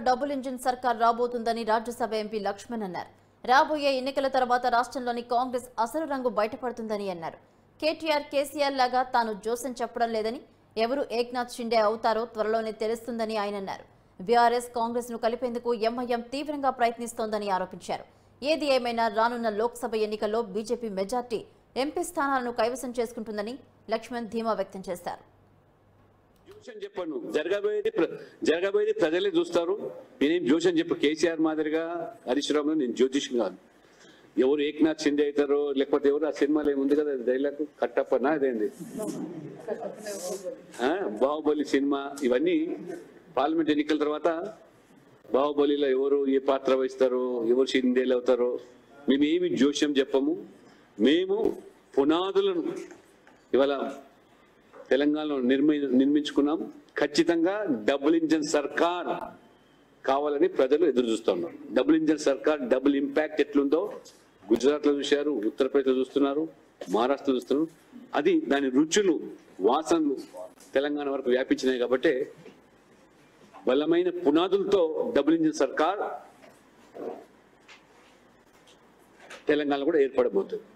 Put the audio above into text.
double engine సర్కార్ రాబోతుందని Rajya Sabha MP Laxman అన్నారు రాబోయే ఎన్నికల తర్వాత రాష్ట్రంలోని కాంగ్రెస్ అసలు రంగు బయటపడుతుందని అన్నారు కేటీఆర్ కేసీఆర్ లాగా తాను జోస్యం చెప్పడం లేదని ఎవరు ఏక్నాథ్ షిండే అవుతారో త్వరలోనే తెలుస్తుందని ఆయన అన్నారు బీఆర్ఎస్ కాంగ్రెస్ ను కలిపేందుకు ఎంఐఎం తీవ్రంగా ప్రయత్నిస్తోందని ఆరోపించారు ఏది ఏమైనా రానున్న లోక్సభ ఎన్నికల్లో బీజేపీ మెజార్టీ ఎంపీ స్థానాలను కైవసం చేసుకుంటుందని లక్ష్మణ్ ధీమా వ్యక్తం చేశారు జోషన్ చెప్పను జరగబోయేది ప్ర- జరగబోయేది ప్రజలే చూస్తారు నేనేం జోషన్ చెప్పు కేసీఆర్ మాదిరిగా హరీష్ రావు నేను జ్యోతిష్ని కాదు ఎవరు ఏక్నాథ్ షిండే అవుతారో లేకపోతే ఎవరు ఆ సినిమాలో ఏముంది కదా డైలాగ్ కట్టప్పనా అదేంది ఆ, బాహుబలి సినిమా ఇవన్నీ పార్లమెంట్ ఎన్నికల తర్వాత బాహుబలిలో ఎవరు ఏ పాత్ర వహిస్తారో ఎవరు షిండేలు అవుతారో మేము ఏమి జోష్యం చెప్పము మేము పునాదులను ఇవాళ తెలంగాణలో నిర్మి నిర్మించుకున్నాం ఖచ్చితంగా డబుల్ ఇంజన్ సర్కార్ కావాలని ప్రజలు ఎదురు చూస్తున్నారు డబుల్ ఇంజన్ సర్కార్ డబుల్ ఇంపాక్ట్ ఎట్లుందో గుజరాత్ లో చూశారు ఉత్తరప్రదేశ్ లో చూస్తున్నారు మహారాష్ట్ర చూస్తున్నారు అది దాని రుచులు వాసనలు తెలంగాణ వరకు వ్యాపించినాయి కాబట్టి బలమైన పునాదులతో డబుల్ ఇంజన్ సర్కార్ తెలంగాణ కూడా ఏర్పడబోతుంది